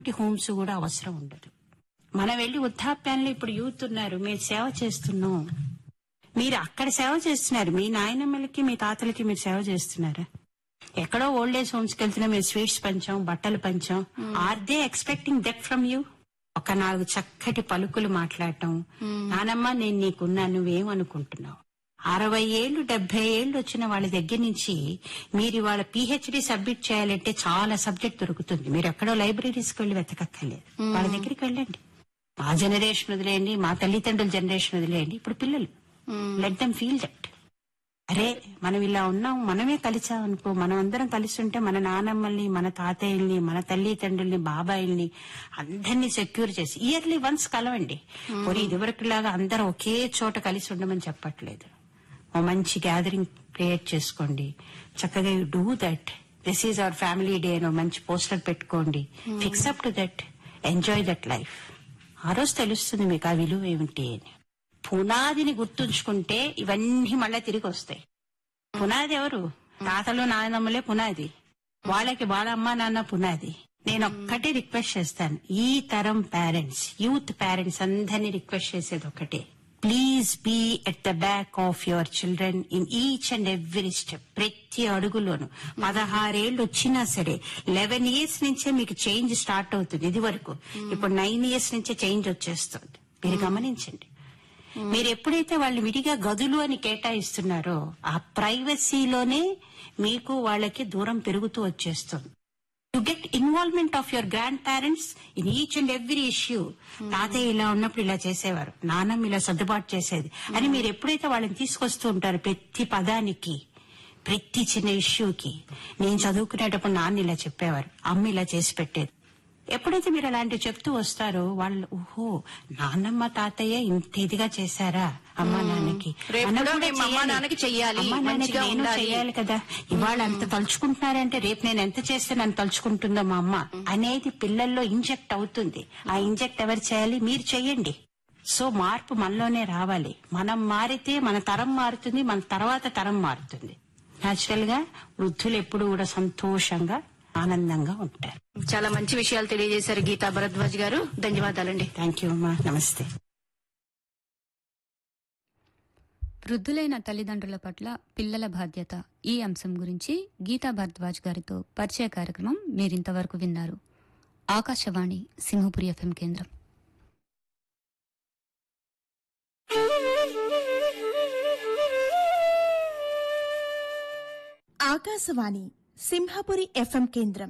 Homes కూడా అవసరం ఉండదు మనం వెళ్ళి వృద్ధాప్యాల్లో ఇప్పుడు యూత్ ఉన్నారు మేము సేవ చేస్తున్నాం మీరు అక్కడ సేవ చేస్తున్నారు మీ నాయనమ్మలకి మీ తాతలకి మీరు సేవ చేస్తున్నారా ఎక్కడో ఓల్డ్ ఏజ్ హోమ్స్ కి వెళ్తున్నా మేము స్వీట్స్ పంచాం బట్టలు పంచాం are they expecting that from you ఒక నాలుగు చక్కటి పలుకులు మాట్లాడటం నానమ్మ నేను నీకున్నా నువ్వేమనుకుంటున్నావు అరవై ఏళ్ళు డెబ్బై ఏళ్ళు వచ్చిన వాళ్ళ దగ్గర నుంచి మీరు వాళ్ళ పిహెచ్డి సబ్మిట్ చేయాలంటే చాలా సబ్జెక్ట్ దొరుకుతుంది మీరు ఎక్కడో లైబ్రరీస్కి వెళ్ళి వెతకక్కర్లేదు వాళ్ళ దగ్గరికి వెళ్ళండి మా జనరేషన్ వదిలేయండి మా తల్లిదండ్రుల జనరేషన్ వదిలేయండి ఇప్పుడు పిల్లలు లెట్ దమ్ ఫీల్ దట్ అరే మనం ఇలా ఉన్నాం మనమే కలిసామనుకో మనం అందరం కలిసి ఉంటే మన నానమ్మల్ని మన తాతయ్యల్ని మన తల్లిదండ్రుల్ని బాబాయిల్ని అందరినీ సెక్యూర్ చేసి ఇయర్లీ వన్స్ కలవండి పోనీ ఇదివరకులాగా అందరం ఒకే చోట కలిసి ఉండమని చెప్పట్లేదు ఓ మంచి గ్యాదరింగ్ క్రియేట్ చేసుకోండి చక్కగా you do that this is our family day అని ఓ మంచి పోస్టర్ పెట్టుకోండి fix up to that enjoy that life ఆ రోజు తెలుస్తుంది మీకు ఆ విలువ ఏమిటి అని పునాదిని గుర్తుంచుకుంటే ఇవన్నీ మళ్ళా తిరిగి వస్తాయి పునాది ఎవరు తాతలు నాయనమ్మలే పునాది వాళ్ళకి వాళ్ళ అమ్మ నాన్న పునాది నేను ఒక్కటే రిక్వెస్ట్ చేస్తాను ఈ తరం పేరెంట్స్ యూత్ పేరెంట్స్ అందరినీ రిక్వెస్ట్ చేసేది ఒకటే please be at the back of your children in each and every step ప్రతి అడుగులోను పదహారేళ్లు వచ్చినా సరే లెవెన్ ఇయర్స్ నుంచే మీకు చేంజ్ స్టార్ట్ అవుతుంది ఇది వరకు ఇప్పుడు నైన్ ఇయర్స్ నుంచే చేంజ్ వచ్చేస్తుంది మీరు గమనించండి మీరు ఎప్పుడైతే వాళ్ళు విడిగా గదులు అని కేటాయిస్తున్నారో ఆ ప్రైవసీలోనే మీకు వాళ్ళకి దూరం పెరుగుతూ వచ్చేస్తుంది to get involvement of your grandparents in each and every issue తాతయ్య ఇలా ఉన్నప్పుడు ఇలా చేసేవారు నాన్నమ్మ ఇలా సర్దుబాటు చేసేది అని మీరు ఎప్పుడైతే వాళ్ళని తీసుకొస్తూ ఉంటారో ప్రతి పదానికి ప్రతి చిన్న ఇష్యూకి నేను చదువుకునేటప్పుడు నాన్న ఇలా చెప్పేవారు అమ్మ ఇలా చేసి పెట్టేది ఎప్పుడైతే మీరు అలాంటివి చెప్తూ వస్తారో వాళ్ళు ఓహో నాన్నమ్మ తాతయ్య ఇంత ఇదిగా చేశారా అమ్మా నాన్నకి రేపు మనం కూడా కూడా మేము అమ్మా చేయాలి. నాన్నకి చెయ్యాలి, అమ్మా నాన్నకి మంచిగా నేను ఉండాలి. చేయాలి కదా ఇవాళ అంత తలుచుకుంటున్నారంటే రేపు నేను ఎంత చేస్తే నన్ను తలుచుకుంటుందో మా అమ్మ అనేది పిల్లల్లో ఇంజెక్ట్ అవుతుంది ఆ ఇంజెక్ట్ ఎవరు చేయాలి మీరు చెయ్యండి సో మార్పు మనలోనే రావాలి మనం మారితే మన తరం మారుతుంది మన తర్వాత తరం మారుతుంది నేచురల్ గా వృద్ధులు ఎప్పుడు కూడా సంతోషంగా ఆనందంగా ఉంటారు చాలా మంచి విషయాలు తెలియజేశారు గీతా భరద్వాజ్ గారు ధన్యవాదాలండి థ్యాంక్ యూ అమ్మా నమస్తే వృద్ధులైన తల్లిదండ్రుల పట్ల పిల్లల బాధ్యత ఈ అంశం గురించి గీతా భరద్వాజ్ గారితో పరిచయ కార్యక్రమం మీరింతవరకు విన్నారు ఆకాశవాణి సింహపురి ఎఫ్ఎం కేంద్రం ఆకాశవాణి సింహపురి ఎఫ్ఎం కేంద్రం